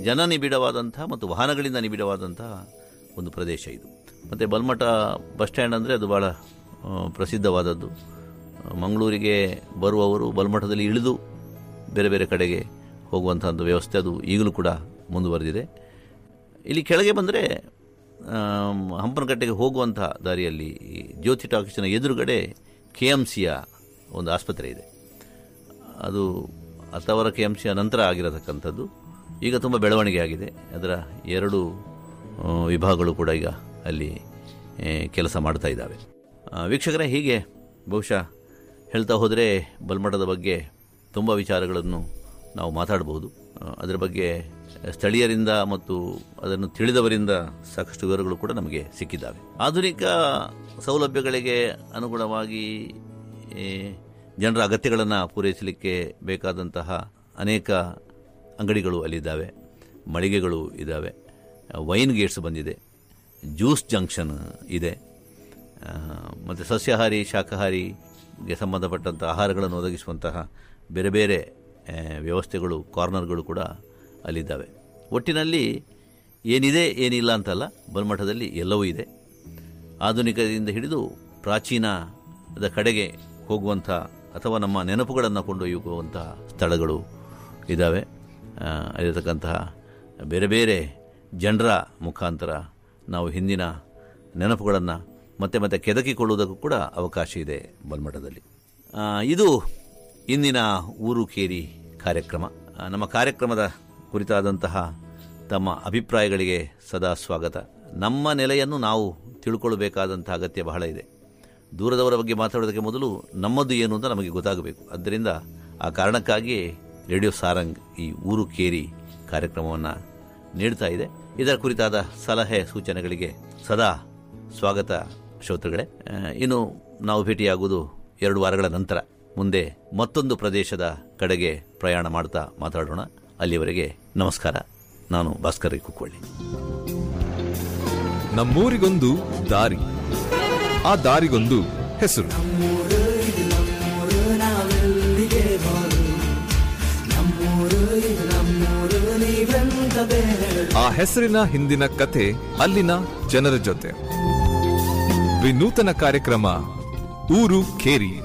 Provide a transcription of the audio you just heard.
ಜನ ನಿಬಿಡವಾದಂಥ ಮತ್ತು ವಾಹನಗಳಿಂದ ನಿಬಿಡವಾದಂಥ ಒಂದು ಪ್ರದೇಶ ಇದು ಮತ್ತು ಬಲ್ಮಠ ಬಸ್ ಸ್ಟ್ಯಾಂಡ್ ಅಂದರೆ ಅದು ಭಾಳ ಆ, ಪ್ರಸಿದ್ಧವಾದದ್ದು ಆ, ಮಂಗಳೂರಿಗೆ ಬರುವವರು ಬಲ್ಮಠದಲ್ಲಿ ಇಳಿದು ಬೇರೆ ಬೇರೆ ಕಡೆಗೆ ಹೋಗುವಂಥ ಒಂದು ವ್ಯವಸ್ಥೆ ಅದು ಈಗಲೂ ಕೂಡ ಮುಂದುವರೆದಿದೆ ಇಲ್ಲಿ ಕೆಳಗೆ ಬಂದರೆ ಹಂಪನಕಟ್ಟೆಗೆ ಹೋಗುವಂಥ ದಾರಿಯಲ್ಲಿ ಈ ಜ್ಯೋತಿ ಟಾಕೀಸಿನ ಎದುರುಗಡೆ ಕೆ ಎಮ್ ಸಿಯ ಒಂದು ಆಸ್ಪತ್ರೆ ಇದೆ ಅದು ಹತ್ತವರ ಕೆ ಎಮ್ ಸಿಯ ನಂತರ ಆಗಿರತಕ್ಕಂಥದ್ದು ಈಗ ತುಂಬ ಬೆಳವಣಿಗೆ ಆಗಿದೆ ಅದರ ಎರಡು ಆ, ವಿಭಾಗಗಳು ಕೂಡ ಈಗ ಅಲ್ಲಿ ಆ, ಕೆಲಸ ಮಾಡ್ತಾ ಇದ್ದಾವೆ ಆ, ವೀಕ್ಷಕರೇ ಹೀಗೆ ಬಹುಶಃ ಹೇಳ್ತಾ ಹೋದರೆ ಬಲ್ಮಠದ ಬಗ್ಗೆ ತುಂಬ ವಿಚಾರಗಳನ್ನು ನಾವು ಮಾತಾಡಬಹುದು ಆ, ಅದರ ಬಗ್ಗೆ ಸ್ಥಳೀಯರಿಂದ ಮತ್ತು ಅದನ್ನು ತಿಳಿದವರಿಂದ ಸಾಕಷ್ಟು ವಿವರಗಳು ಕೂಡ ನಮಗೆ ಸಿಕ್ಕಿದ್ದಾವೆ ಆಧುನಿಕ ಸೌಲಭ್ಯಗಳಿಗೆ ಅನುಗುಣವಾಗಿ ಈ ಜನರ ಅಗತ್ಯಗಳನ್ನು ಪೂರೈಸಲಿಕ್ಕೆ ಬೇಕಾದಂತಹ ಅನೇಕ ಅಂಗಡಿಗಳು ಅಲ್ಲಿದ್ದಾವೆ ಮಳಿಗೆಗಳು ಇದ್ದಾವೆ ವೈನ್ ಗೇಟ್ಸ್ ಬಂದಿದೆ ಜ್ಯೂಸ್ ಜಂಕ್ಷನ್ ಇದೆ ಮತ್ತು ಸಸ್ಯಾಹಾರಿ ಶಾಕಾಹಾರಿಗೆ ಸಂಬಂಧಪಟ್ಟಂಥ ಆಹಾರಗಳನ್ನು ಒದಗಿಸುವಂತಹ ಬೇರೆ ಬೇರೆ ಆ, ವ್ಯವಸ್ಥೆಗಳು ಕಾರ್ನರ್ಗಳು ಕೂಡ ಅಲ್ಲಿದ್ದಾವೆ ಒಟ್ಟಿನಲ್ಲಿ ಏನಿದೆ ಏನಿಲ್ಲ ಅಂತಲ್ಲ ಬಲ್ಮಠದಲ್ಲಿ ಎಲ್ಲವೂ ಇದೆ ಆಧುನಿಕದಿಂದ ಹಿಡಿದು ಪ್ರಾಚೀನದ ಕಡೆಗೆ ಹೋಗುವಂಥ ಅಥವಾ ನಮ್ಮ ನೆನಪುಗಳನ್ನು ಕೊಂಡೊಯ್ಯುವಂಥ ಸ್ಥಳಗಳು ಇದ್ದಾವೆ ಆ, ಅಲ್ಲಿರತಕ್ಕಂತಹ ಬೇರೆ ಬೇರೆ ಜನರ ಮುಖಾಂತರ ನಾವು ಹಿಂದಿನ ನೆನಪುಗಳನ್ನು ಮತ್ತೆ ಮತ್ತೆ ಕೆದಕಿಕೊಳ್ಳುವುದಕ್ಕೂ ಕೂಡ ಅವಕಾಶ ಇದೆ ಬಲ್ಮಠದಲ್ಲಿ ಆ, ಇದು ಇಂದಿನ ಊರು ಕೇರಿ ಕಾರ್ಯಕ್ರಮ ಆ, ನಮ್ಮ ಕಾರ್ಯಕ್ರಮದ ಕುರಿತಾದಂತಹ ತಮ್ಮ ಅಭಿಪ್ರಾಯಗಳಿಗೆ ಸದಾ ಸ್ವಾಗತ ನಮ್ಮ ನೆಲೆಯನ್ನು ನಾವು ತಿಳ್ಕೊಳ್ಬೇಕಾದಂಥ ಅಗತ್ಯ ಬಹಳ ಇದೆ ದೂರದವರ ಬಗ್ಗೆ ಮಾತಾಡೋದಕ್ಕೆ ಮೊದಲು ನಮ್ಮದು ಏನು ಅಂತ ನಮಗೆ ಗೊತ್ತಾಗಬೇಕು ಆದ್ದರಿಂದ ಆ ಕಾರಣಕ್ಕಾಗಿ ರೇಡಿಯೋ ಸಾರಂಗ್ ಈ ಊರು ಕೇರಿ ಕಾರ್ಯಕ್ರಮವನ್ನು ನೀಡ್ತಾ ಇದೆ ಇದರ ಕುರಿತಾದ ಸಲಹೆ ಸೂಚನೆಗಳಿಗೆ ಸದಾ ಸ್ವಾಗತ ಶ್ರೋತೃಗಳೇ ಆ, ಇನ್ನು ನಾವು ಭೇಟಿಯಾಗುವುದು ಎರಡು ವಾರಗಳ ನಂತರ ಮುಂದೆ ಮತ್ತೊಂದು ಪ್ರದೇಶದ ಕಡೆಗೆ ಪ್ರಯಾಣ ಮಾಡ್ತಾ ಮಾತಾಡೋಣ ಅಲ್ಲಿಯವರೆಗೆ ನಮಸ್ಕಾರ ನಾನು ಭಾಸ್ಕರ್ ಕುಕ್ಕೊಳ್ಳಿ ನಮ್ಮೂರಿಗೊಂದು ದಾರಿ ಆ ದಾರಿಗೊಂದು ಹೆಸರು ಆ ಹೆಸರಿನ ಹಿಂದಿನ ಕತೆ ಅಲ್ಲಿನ ಜನರ ಜೊತೆ ವಿನೂತನ ಕಾರ್ಯಕ್ರಮ ಊರು ಖೇರಿ